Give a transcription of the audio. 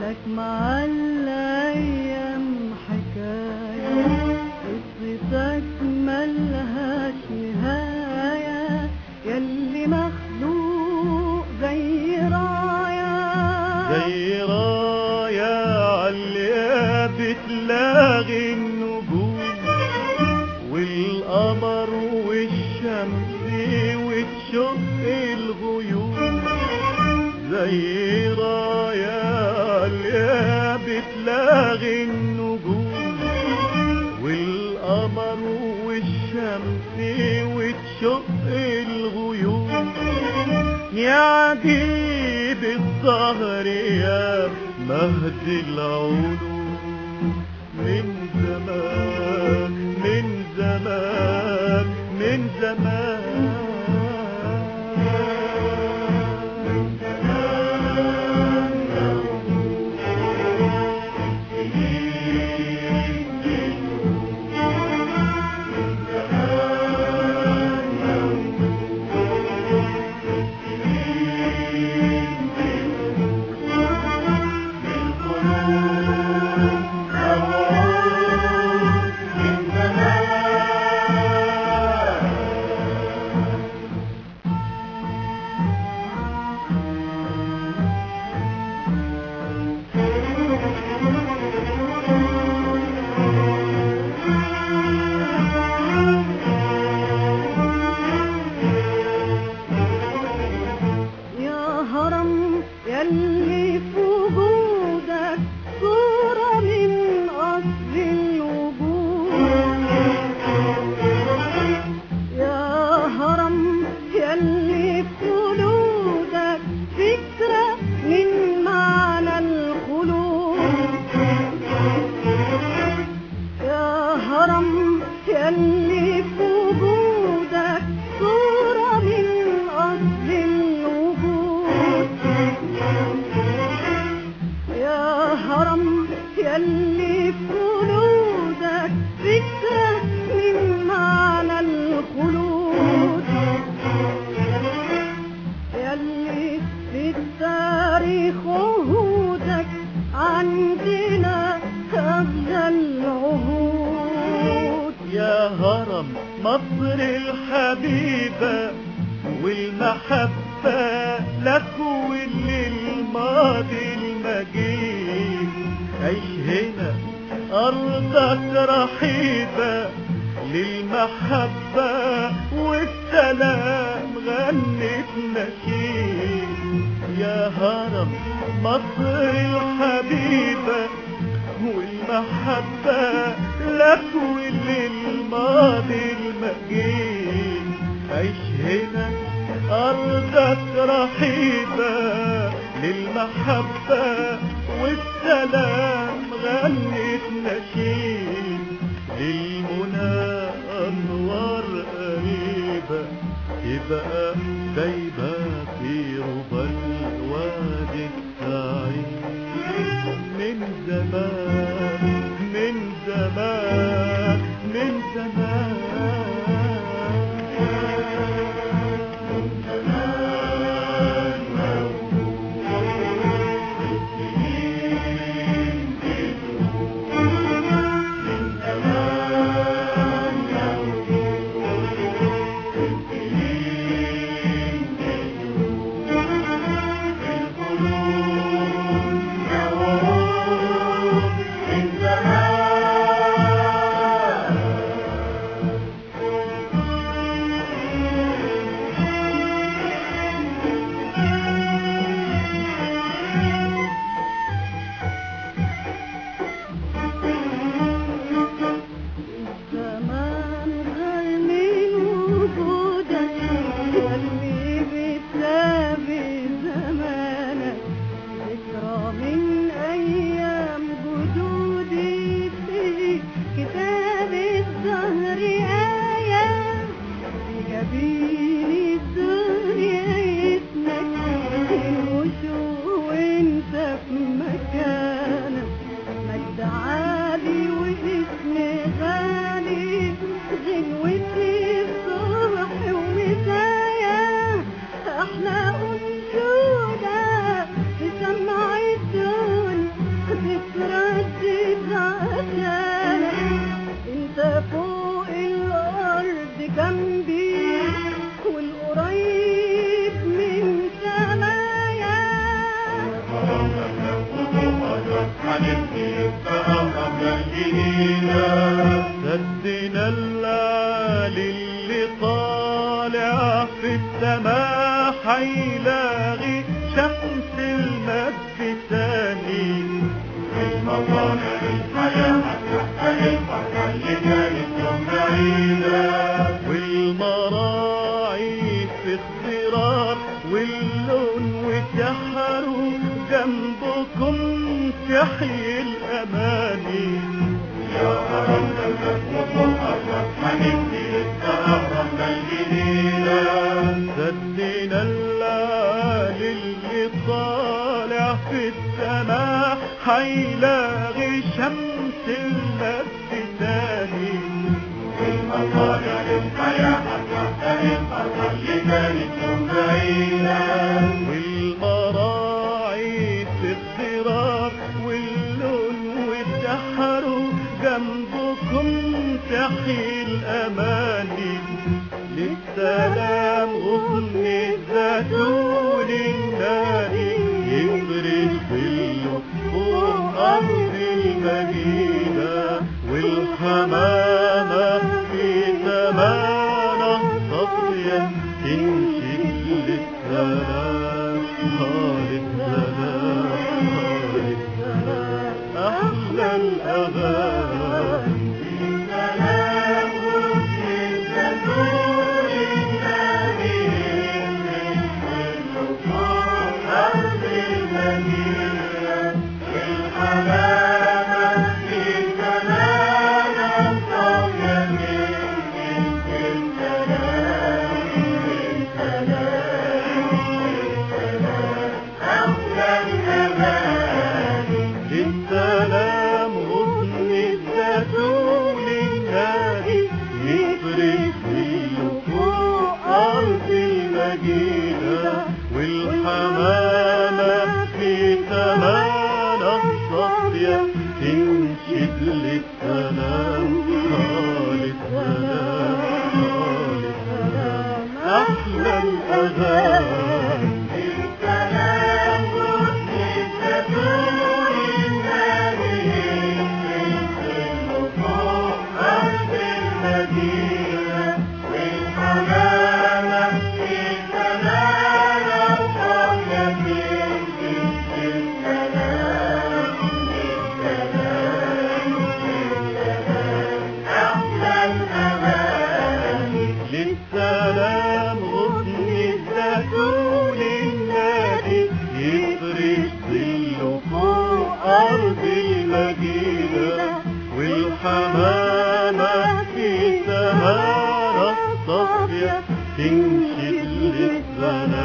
لك مع الأيام حكاية قصتك ملهاش نهاية يلي مخلوق زي راية زي راية عالية بتلاغي النجوم والقمر والشمس وتشق الغيوم زي راية عالية بتلاغي النجوم والقمر والشمس وتشق الغيوم يا عجيب الظهر يا مهد العلوم من زمان من زمان من زمان يا هرم يلي في وجودك صورة من أصل الوجود يا هرم يلي في وجودك فكرة من معنى الخلود يا هرم يلي في وجودك صورة من أصل الوجود يا هرم يلي في وجودك فكرة من معنى الخلود يلي في التاريخ عهودك عندنا أغلى العهود يا هرم مصر الحبيبة والمحبة لك وللماضي المجيد عيش هنا أرضك رحيبة للمحبة والسلام غنت نشيد يا هرم مصر الحبيبة والمحبة لك وللماضي المجيد عيش هنا أرضك رحيبة للمحبة والسلام غنت نشيد للمنى أنوار قريبة تبقى دايبة في ربى الوادي السعيد من زمان من زمان من زمان الزمان غير من وجودك يلي بتسابي زمانك ذكرى من أيام جدودي في كتاب الزهر آية في جبين الدنيا اسمك الوشوق وانت في مكانك مجد عالي واسم غالي غنوتي الصبح ومسايا احلى انشودة في سمع الدنيا هنبني بأمرنا الجديدة سدنا العالي اللي طالع في السماء حيلاغي شمس المجد تاني المطالع الحياة هتحقق الفرحة اللي كانت يوم بعيدة والمراعي في اختراق واللون وتحروا جنبكم تحيي الأماني يا أرمنا الأسود والأرض هنبني أرمنا الجديدة سدنا العالي اللي طالع في السماء حيلاغي شمس المجد تاني المطالع للحياة هتحقق الفرحة اللي كانت يوم بعيدة والمراعي في اختراق واللون والسحر جنبكم تحيي الأماني للسلام غصن الزيتون الناري يفرش ظله فوق أرض المدينة والحمامة في زمانة صافية تمشي للسلام آه للسلام آه للسلام أحلى الأغاني السلام غصن الزيتون الناري يفرش فوق أرض المدينة والحمامة في زمانة صافية تمشي للسلام للسلام غصن الزيتون النادي يفرش ظله فوق أرض المدينة والحمامة في سمانة صافية تنشد للسلام آه للسلام آه للسلام أحلى الأغاني السلام غصن الزيتون النادي فوق أرض المدينة والحمامة في سمانة صافية تمشي للسلام للسلام للسلام أحلى الأغاني للسلام غصن الزيتون النادي يفرش ظله فوق أرض المدينة والحمامة في سمانة صافية تمشي للسلام